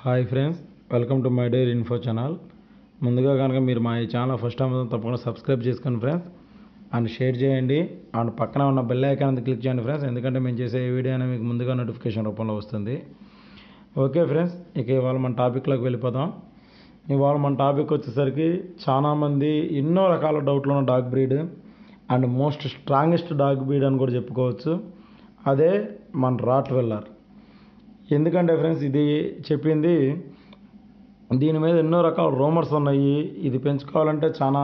hi friends welcome to my dire info channel ముందుగా కనుక మీరు మా ఈ ఛానల్ ఫస్ట్ టైం తప్పకుండా సబ్స్క్రైబ్ చేసుకోండి ఫ్రెండ్స్ అండ్ షేర్ చేయండి అండ్ పక్కన ఉన్న బెల్ ఐకాన్ అనేది క్లిక్ చేయండి ఫ్రెండ్స్ ఎందుకంటే మేము చేసే ఈ వీడియో అనేది మీకు ముందుగా నోటిఫికేషన్ రూపంలో వస్తుంది ఓకే ఫ్రెండ్స్ ఇక ఇవాళ మన టాపిక్లోకి వెళ్ళిపోదాం ఇవాళ మన టాపిక్ వచ్చేసరికి చాలామంది ఎన్నో రకాల డౌట్లు ఉన్న dog breed and most strongest dog breed అని కూడా చెప్పుకోవచ్చు అదే మన రాట్ వెల్లర్ ఎందుకంటే ఫ్రెండ్స్ ఇది చెప్పింది దీని మీద ఎన్నో రకాల రూమర్స్ ఉన్నాయి ఇది పెంచుకోవాలంటే చాలా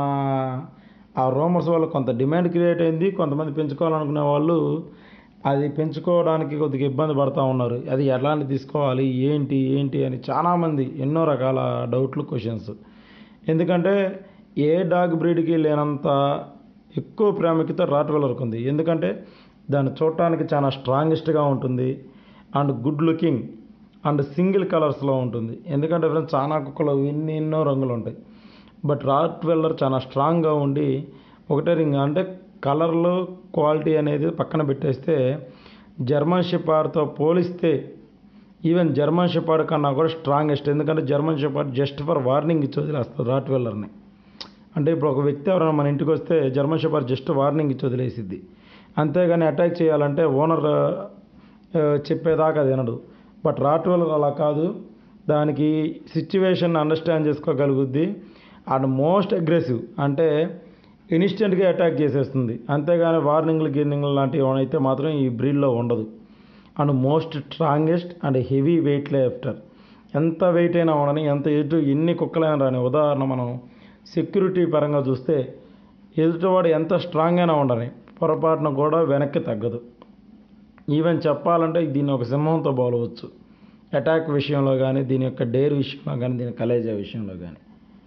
ఆ రూమర్స్ వల్ల కొంత డిమాండ్ క్రియేట్ అయింది కొంతమంది పెంచుకోవాలనుకునే వాళ్ళు అది పెంచుకోవడానికి కొద్దిగా ఇబ్బంది పడుతూ ఉన్నారు అది ఎలాంటి తీసుకోవాలి ఏంటి ఏంటి అని చాలామంది ఎన్నో రకాల డౌట్లు క్వశ్చన్స్ ఎందుకంటే ఏ డాగ్ బ్రీడ్కి లేనంత ఎక్కువ ప్రాముఖ్యత రాట్ వెల్లర్కి ఉంది ఎందుకంటే దాన్ని చూడటానికి చాలా స్ట్రాంగెస్ట్గా ఉంటుంది and good looking and single కలర్స్లో ఉంటుంది ఎందుకంటే ఫ్రెండ్స్ చాలా కుక్కలు ఎన్ని ఎన్నో రంగులు ఉంటాయి బట్ రాట్ వెల్లర్ చాలా స్ట్రాంగ్గా ఉండి ఒకటే రింగ్ అంటే కలర్లు క్వాలిటీ అనేది పక్కన పెట్టేస్తే జర్మన్ షెపార్డ్తో పోలిస్తే ఈవెన్ జర్మన్ షెపార్డ్ కన్నా కూడా స్ట్రాంగెస్ట్ ఎందుకంటే German shepherd just for warning ఇచ్చి వదిలేస్తారు రాట్ వెల్లర్ని అంటే ఇప్పుడు ఒక వ్యక్తి ఎవరైనా మన ఇంటికి వస్తే జర్మన్ షెపార్డ్ జస్ట్ వార్నింగ్ ఇచ్చి వదిలేసిద్ది అంతేగాని అటాక్ చేయాలంటే ఓనర్ చెప్పేదాకా అది వినడు బట్ రాట్ వెల్లర్ అలా కాదు దానికి సిచ్యువేషన్ అండర్స్టాండ్ చేసుకోగలుగుద్ది అండ్ మోస్ట్ అగ్రెసివ్ అంటే ఇన్స్టెంట్గా అటాక్ చేసేస్తుంది అంతేగాని వార్నింగ్లు గిర్నింగ్లు లాంటివి అయితే మాత్రం ఈ బ్రీడ్లో ఉండదు and most strongest and heavy weight lifter ఎంత వెయిట్ అయినా ఉండని ఎంత ఎటు ఎన్ని కుక్కలైనా రాని ఉదాహరణ మనం సెక్యూరిటీ పరంగా చూస్తే ఎదుటివాడు ఎంత స్ట్రాంగ్ అయినా ఉండని పొరపాటున కూడా వెనక్కి తగ్గదు ఈవెన్ చెప్పాలంటే దీన్ని ఒక సింహంతో పోలవచ్చు అటాక్ విషయంలో కానీ దీని యొక్క డేర్ విషయంలో కానీ దీని కలేజా విషయంలో కానీ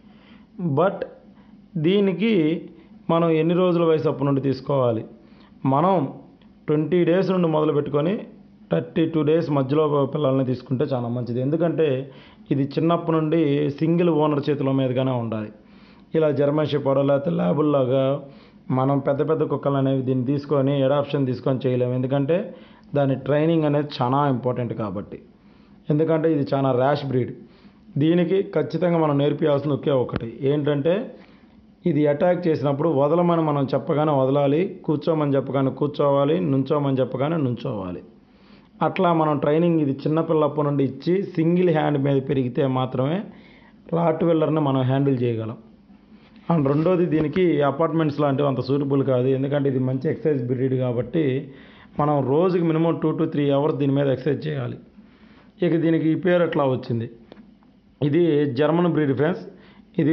బట్ దీనికి మనం ఎన్ని రోజుల వయసు అప్పటి నుండి తీసుకోవాలి మనం ట్వంటీ డేస్ నుండి మొదలు పెట్టుకొని థర్టీ టూ డేస్ మధ్యలో పిల్లల్ని తీసుకుంటే చాలా మంచిది ఎందుకంటే ఇది చిన్నప్పటి నుండి సింగిల్ ఓనర్ చేతిలో మీదుగానే ఉండాలి ఇలా జర్మన్ షెపర్డ్ లేకపోతే ల్యాబుల్లాగా మనం పెద్ద పెద్ద కుక్కలు అనేవి దీన్ని తీసుకొని ఎడాప్షన్ తీసుకొని చేయలేము ఎందుకంటే దాని ట్రైనింగ్ అనేది చాలా ఇంపార్టెంట్ కాబట్టి ఎందుకంటే ఇది చాలా ర్యాష్ బ్రీడ్ దీనికి ఖచ్చితంగా మనం నేర్పించాల్సిన ఒకే ఒకటి ఏంటంటే ఇది అటాక్ చేసినప్పుడు వదలమని మనం చెప్పగానే వదలాలి కూర్చోమని చెప్పగానే కూర్చోవాలి నుంచోమని చెప్పగానే నుంచోవాలి అట్లా మనం ట్రైనింగ్ ఇది చిన్నపిల్లప్పటి నుండి ఇచ్చి సింగిల్ హ్యాండ్ మీద పెరిగితే మాత్రమే రాట్ వెల్లర్ని మనం హ్యాండిల్ చేయగలం అండ్ రెండోది దీనికి అపార్ట్మెంట్స్ లాంటివి అంత సూటబుల్ కాదు ఎందుకంటే ఇది మంచి ఎక్సర్సైజ్ బ్రీడ్ కాబట్టి మనం రోజుకి minimum two to three hours దీని మీద ఎక్సర్సైజ్ చేయాలి ఇక దీనికి ఈ పేరు ఎట్లా వచ్చింది ఇది జర్మన్ బ్రీడ్ ఫ్రెండ్స్ ఇది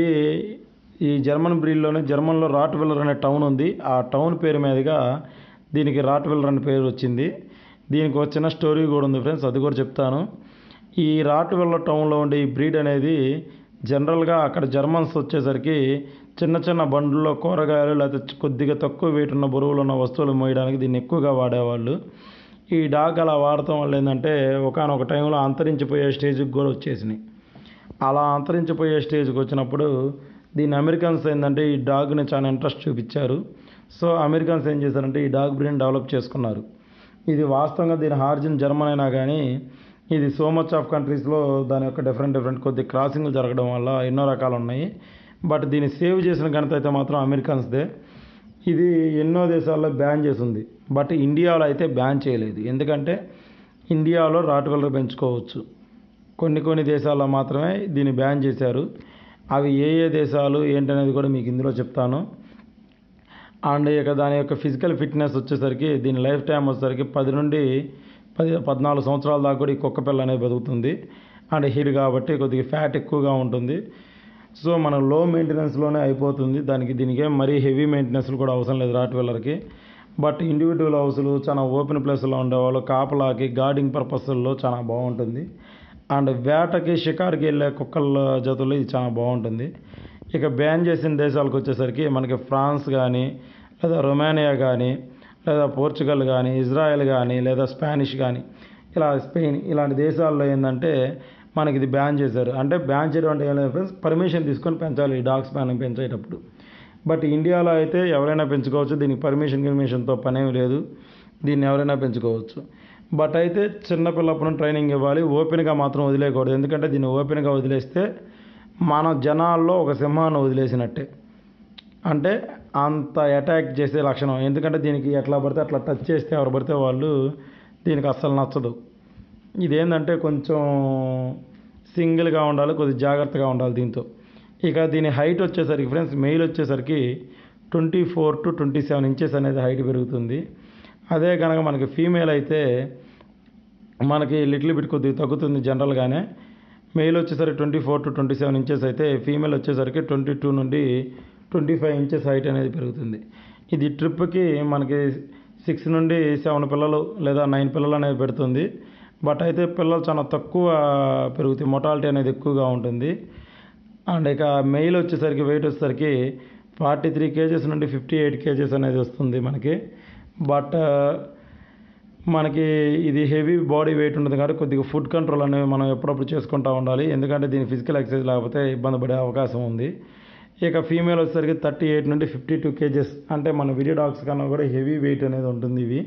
ఈ జర్మన్ బ్రీడ్లోనే జర్మన్లో రాట్ విల్లర్ అనే టౌన్ ఉంది ఆ టౌన్ పేరు మీదుగా దీనికి రాట్ విల్లర్ అనే పేరు వచ్చింది దీనికి వచ్చిన స్టోరీ కూడా ఉంది ఫ్రెండ్స్ అది కూడా చెప్తాను ఈ రాట్ విల్లర్ టౌన్లో ఉండే ఈ బ్రీడ్ అనేది జనరల్గా అక్కడ జర్మన్స్ వచ్చేసరికి చిన్న చిన్న బండ్లలో కూరగాయలు లేకపోతే కొద్దిగా తక్కువ వెయిట్ ఉన్న బరువులు ఉన్న వస్తువులు మోయడానికి దీన్ని ఎక్కువగా వాడేవాళ్ళు ఈ డాగ్ అలా వాడటం వల్ల ఏంటంటే ఒకనొక టైంలో అంతరించిపోయే స్టేజ్కి కూడా వచ్చేసినాయి అలా అంతరించిపోయే స్టేజ్కి వచ్చినప్పుడు దీని అమెరికన్స్ ఏంటంటే ఈ డాగ్ని చాలా ఇంట్రెస్ట్ చూపించారు సో అమెరికన్స్ ఏం చేశారంటే ఈ డాగ్ బ్రీడ్ని డెవలప్ చేసుకున్నారు ఇది వాస్తవంగా దీని హార్జిన్ జర్మన్ అయినా కానీ ఇది సో మచ్ ఆఫ్ కంట్రీస్లో దాని యొక్క డిఫరెంట్ డిఫరెంట్ కొద్ది క్రాసింగ్లు జరగడం వల్ల ఎన్నో రకాలు ఉన్నాయి బట్ దీన్ని సేవ్ చేసిన ఘనత అయితే మాత్రం అమెరికన్స్దే ఇది ఎన్నో దేశాల్లో బ్యాన్ చేసింది బట్ ఇండియాలో అయితే బ్యాన్ చేయలేదు ఎందుకంటే ఇండియాలో రాటువెల్లర్ పెంచుకోవచ్చు కొన్ని కొన్ని దేశాల్లో మాత్రమే దీన్ని బ్యాన్ చేశారు అవి ఏ ఏ దేశాలు ఏంటనేది కూడా మీకు ఇందులో చెప్తాను అండ్ ఇక దాని యొక్క ఫిజికల్ ఫిట్నెస్ వచ్చేసరికి దీని లైఫ్ టైం వచ్చేసరికి పది నుండి పది పద్నాలుగు సంవత్సరాల దాకా కూడా ఈ కుక్క పిల్ల అనేది బతుకుతుంది అండ్ హీట్ కాబట్టి కొద్దిగా ఫ్యాట్ ఎక్కువగా ఉంటుంది సో మనం లో మెయింటెనెన్స్లోనే అయిపోతుంది దానికి దీనికి ఏం మరీ హెవీ మెయింటెనెన్స్లు కూడా అవసరం లేదు రాట్ వీలర్కి బట్ ఇండివిజువల్ హౌస్లు చాలా ఓపెన్ ప్లేస్లో ఉండేవాళ్ళు కాపలాకి గార్డింగ్ పర్పస్లో చాలా బాగుంటుంది అండ్ వేటకి షికార్కి వెళ్ళే కుక్కల జతుల్లో ఇది చాలా బాగుంటుంది ఇక బ్యాన్ చేసిన దేశాలకు వచ్చేసరికి మనకి ఫ్రాన్స్ కానీ లేదా రొమానియా కానీ లేదా పోర్చుగల్ కానీ ఇజ్రాయెల్ కానీ లేదా స్పానిష్ కానీ ఇలా స్పెయిన్ ఇలాంటి దేశాల్లో ఏంటంటే మనకి ఇది బ్యాన్ చేశారు అంటే బ్యాన్ చేయడం అంటే ఏం లేదు ఫ్రెండ్స్ పర్మిషన్ తీసుకొని పెంచాలి ఈ డాగ్స్ ప్యాన్ పెంచేటప్పుడు బట్ ఇండియాలో అయితే ఎవరైనా పెంచుకోవచ్చు దీనికి పర్మిషన్ గిర్మిషన్తో పనేమి లేదు దీన్ని ఎవరైనా పెంచుకోవచ్చు బట్ అయితే చిన్నపిల్లప్పుడు ట్రైనింగ్ ఇవ్వాలి ఓపెన్గా మాత్రం వదిలేయకూడదు ఎందుకంటే దీన్ని ఓపెన్గా వదిలేస్తే మన జనాల్లో ఒక సింహాన్ని వదిలేసినట్టే అంటే అంత అటాక్ చేసే లక్షణం ఎందుకంటే దీనికి ఎట్లా పడితే అట్లా టచ్ చేస్తే ఎవరు పడితే వాళ్ళు దీనికి అస్సలు నచ్చదు ఇదేంటంటే కొంచెం సింగిల్గా ఉండాలి కొద్దిగా జాగ్రత్తగా ఉండాలి దీంతో ఇక దీని హైట్ వచ్చేసరికి ఫ్రెండ్స్ మెయిల్ వచ్చేసరికి twenty four to twenty seven inches అనేది హైట్ పెరుగుతుంది అదే కనుక మనకి ఫీమేల్ అయితే మనకి లిటిల్ బిట్ కొద్దిగా తగ్గుతుంది జనరల్గానే మెయిల్ వచ్చేసరికి twenty four to twenty seven inches అయితే ఫీమేల్ వచ్చేసరికి ట్వంటీ టూ నుండి ట్వంటీ ఫైవ్ ఇంచెస్ హైట్ అనేది పెరుగుతుంది ఇది ట్రిప్కి మనకి సిక్స్ నుండి సెవెన్ పిల్లలు లేదా నైన్ పిల్లలు అనేది పెడుతుంది బట్ అయితే పిల్లలు చాలా తక్కువ పెరుగుతాయి మొటాలిటీ అనేది ఎక్కువగా ఉంటుంది అండ్ ఇక మెయిల్ వచ్చేసరికి వెయిట్ వచ్చేసరికి ఫార్టీ త్రీ కేజెస్ నుండి ఫిఫ్టీ ఎయిట్ కేజెస్ అనేది వస్తుంది మనకి బట్ మనకి ఇది హెవీ బాడీ వెయిట్ ఉంటుంది కాబట్టి కొద్దిగా ఫుడ్ కంట్రోల్ అనేవి మనం ఎప్పుడప్పుడు చేసుకుంటూ ఉండాలి ఎందుకంటే దీని ఫిజికల్ ఎక్సర్సైజ్ లేకపోతే ఇబ్బంది పడే అవకాశం ఉంది ఇక ఫీమేల్ వచ్చేసరికి థర్టీ ఎయిట్ నుండి ఫిఫ్టీ టూ కేజెస్ అంటే మన విడియో డాగ్స్ కన్నా కూడా హెవీ వెయిట్ అనేది ఉంటుంది ఇవి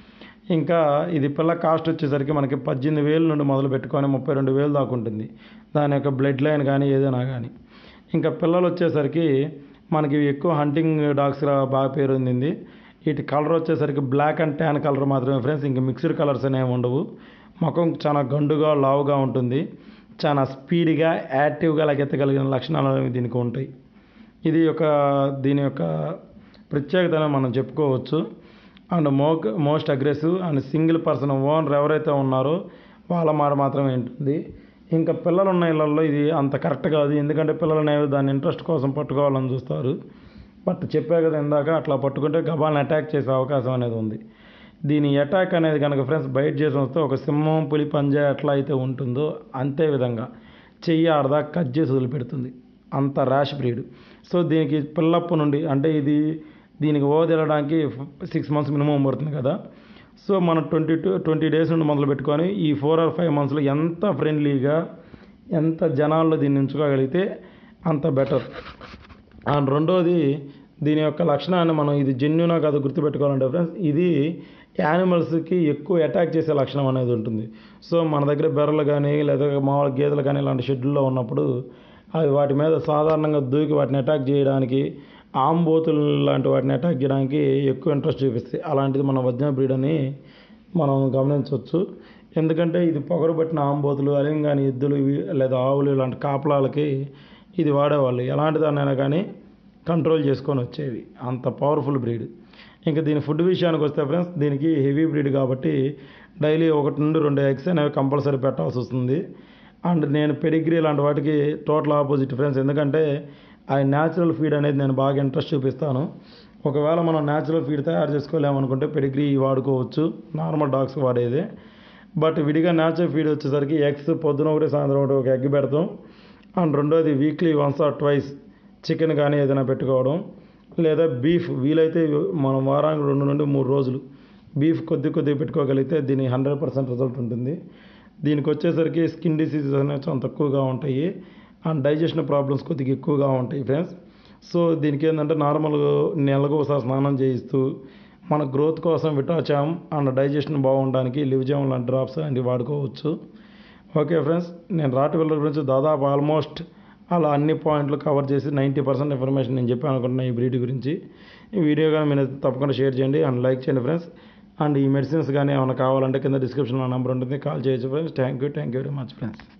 ఇంకా ఇది పిల్ల కాస్ట్ వచ్చేసరికి మనకి పద్దెనిమిది వేలు నుండి మొదలు పెట్టుకొని ముప్పై రెండు వేలు దాకా ఉంటుంది దాని యొక్క బ్లడ్ లైన్ కానీ ఏదైనా కానీ ఇంకా పిల్లలు వచ్చేసరికి మనకి ఇవి ఎక్కువ హంటింగ్ డాగ్స్గా బాగా పేరు పొందింది వీటి కలర్ వచ్చేసరికి బ్లాక్ అండ్ ట్యాన్ కలర్ మాత్రమే ఫ్రెండ్స్ ఇంకా మిక్స్డ్ కలర్స్ అనేవి ఉండవు ముఖం చాలా గండుగా లావుగా ఉంటుంది చాలా స్పీడ్గా యాక్టివ్గా లగెత్తగలిగిన లక్షణాలు అనేవి దీనికి ఉంటాయి ఇది ఒక దీని యొక్క ప్రత్యేకత మనం చెప్పుకోవచ్చు and mo most aggressive and single person owner ఎవరైతే ఉన్నారో వాళ్ళ మాట మాత్రమే ఉంటుంది ఇంకా పిల్లలు ఉన్న ఇళ్ళల్లో ఇది అంత కరెక్ట్ కాదు ఎందుకంటే పిల్లలు అనేవి దాని ఇంట్రెస్ట్ కోసం పట్టుకోవాలని చూస్తారు బట్ చెప్పా కదా ఇందాక అట్లా పట్టుకుంటే గబాల్ని అటాక్ చేసే అవకాశం అనేది ఉంది దీని అటాక్ అనేది కనుక ఫ్రెండ్స్ బయట చేసి వస్తే ఒక సింహం పులి పంజా ఎట్లా అయితే ఉంటుందో అంతే విధంగా చెయ్యి ఆడదా కట్ చేసి వదిలిపెడుతుంది అంత ర్యాష్ బ్రీడ్ సో దీనికి పిల్లప్పు నుండి అంటే ఇది దీనికి ఓదెళ్ళడానికి సిక్స్ మంత్స్ మినిమం పడుతుంది కదా సో మనం ట్వంటీ టూ ట్వంటీ డేస్ నుండి మొదలు పెట్టుకొని ఈ ఫోర్ ఆర్ ఫైవ్ మంత్స్లో ఎంత ఫ్రెండ్లీగా ఎంత జనాల్లో దీన్ని ఉంచుకోగలిగితే అంత బెటర్ అండ్ రెండోది దీని యొక్క లక్షణాన్ని మనం ఇది జెన్యునా కాదు గుర్తుపెట్టుకోవాలంటే ఫ్రెండ్స్ ఇది యానిమల్స్కి ఎక్కువ అటాక్ చేసే లక్షణం అనేది ఉంటుంది సో మన దగ్గర బెర్రలు కానీ లేదా మామూలు గేదెలు కానీ ఇలాంటి షెడ్యూల్లో ఉన్నప్పుడు అవి వాటి మీద సాధారణంగా దూకి వాటిని అటాక్ చేయడానికి ఆంబోతులు లాంటి వాటిని అటాక్ చేయడానికి ఎక్కువ ఇంట్రెస్ట్ చూపిస్తాయి అలాంటిది మన వజ్ర బ్రీడ్ అని మనం గమనించవచ్చు ఎందుకంటే ఇది పొగరబట్టిన ఆంబోతులు అలింగాని ఎద్దులు ఇవి- లేదా ఆవులు ఇలాంటి కాపలాలకి ఇది వాడేవాళ్ళు ఎలాంటి దాన్నైనా కానీ కంట్రోల్ చేసుకొని వచ్చేవి అంత పవర్ఫుల్ బ్రీడ్ ఇంకా దీని ఫుడ్ విషయానికి వస్తే ఫ్రెండ్స్ దీనికి హెవీ బ్రీడ్ కాబట్టి డైలీ ఒకటి నుండి రెండు ఎగ్స్ అనేవి కంపల్సరీ పెట్టాల్సి వస్తుంది అండ్ నేను పెడిగ్రీ లాంటి వాటికి టోటల్ ఆపోజిట్ ఫ్రెండ్స్ ఎందుకంటే ఆ న్యాచురల్ ఫీడ్ అనేది నేను బాగా ఇంట్రెస్ట్ చూపిస్తాను ఒకవేళ మనం న్యాచురల్ ఫీడ్ తయారు చేసుకోలేమనుకుంటే పెడిగ్రీ వాడుకోవచ్చు నార్మల్ డాగ్స్ వాడేది బట్ విడిగా న్యాచురల్ ఫీడ్ వచ్చేసరికి ఎగ్స్ పొద్దున ఒకటి సాయంత్రం ఒకటి ఒక ఎగ్ పెడతాం అండ్ రెండోది weekly once or twice chicken కానీ ఏదైనా పెట్టుకోవడం లేదా బీఫ్ వీలైతే మనం వారానికి రెండు నుండి మూడు రోజులు బీఫ్ కొద్ది కొద్దిగా పెట్టుకోగలిగితే దీని హండ్రెడ్ పర్సెంట్ రిజల్ట్ ఉంటుంది దీనికి వచ్చేసరికి స్కిన్ డిసీజెస్ అనేవి చాలా తక్కువగా ఉంటాయి అండ్ డైజెషన్ ప్రాబ్లమ్స్ కొద్దిగా ఎక్కువగా ఉంటాయి ఫ్రెండ్స్ సో దీనికి ఏంటంటే నార్మల్ నెలకు ఒకసారి స్నానం చేయిస్తూ మన గ్రోత్ కోసం విటాచామ్ అండ్ డైజెషన్ బాగుండడానికి లివ్జామ్ లాంటి డ్రాప్స్ లాంటివి వాడుకోవచ్చు ఓకే ఫ్రెండ్స్ నేను రాటి వెళ్ళ గురించి దాదాపు ఆల్మోస్ట్ అలా అన్ని పాయింట్లు కవర్ చేసి నైంటీ పర్సెంట్ ఇన్ఫర్మేషన్ నేను చెప్పాను అనుకుంటున్నా ఈ బ్రీడ్ గురించి ఈ వీడియో కానీ మీరు తప్పకుండా షేర్ చేయండి అండ్ లైక్ చేయండి ఫ్రెండ్స్ అండ్ ఈ మెడిసిన్స్ కానీ ఏమైనా కావాలంటే కింద డిస్క్రిప్షన్లో నెంబర్ ఉంటుంది కాల్ చేయొచ్చు friends thank you thank you very much friends